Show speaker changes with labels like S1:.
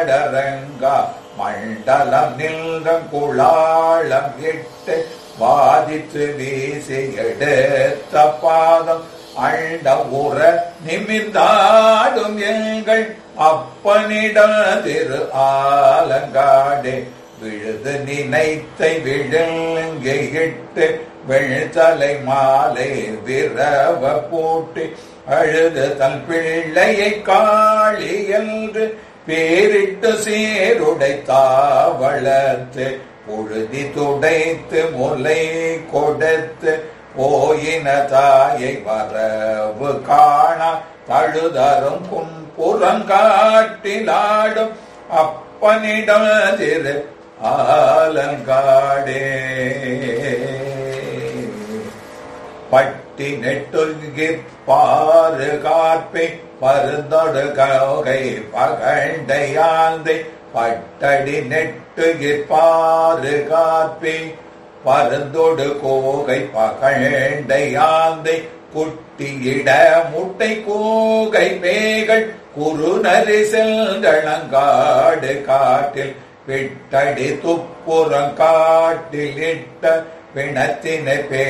S1: டரங்கா மண்டலம் நில்கம் குளாளம் இட்டு வாதித்து வீசி எடுத்த பாதம் அண்ட உற நிமிர்ந்தாடும் எங்கள் அப்பனிட திரு ஆலங்காடே விழுது நினைத்தை விழுங்கிட்டு வெள்தலை மாலை விரவ போட்டு அழுது தன் பிள்ளையை காளி என்று பேரிட்டு சீருடை தாவளத்து பொழுதி துடைத்து முலை கொடுத்து போயின தாயை வரவு காண தழுதரும் புன்புறங்காட்டிலாடும் அப்பனிடம் திரு ஆலங்காடே பட்டி நெட்டுங்கி பாரு காப்பை பருந்தொடு கௌகை பகண்டையாந்தை பட்டடி நெட்டுகி பாரு காப்பை பருந்தொடு கோகை பகண்டையாந்தை குட்டியிட முட்டை கூகை மேகள் குறுநரி செல்களங்காடு காட்டில் விட்டடி துப்புறம் காட்டில் இட்ட பிணத்தினை பே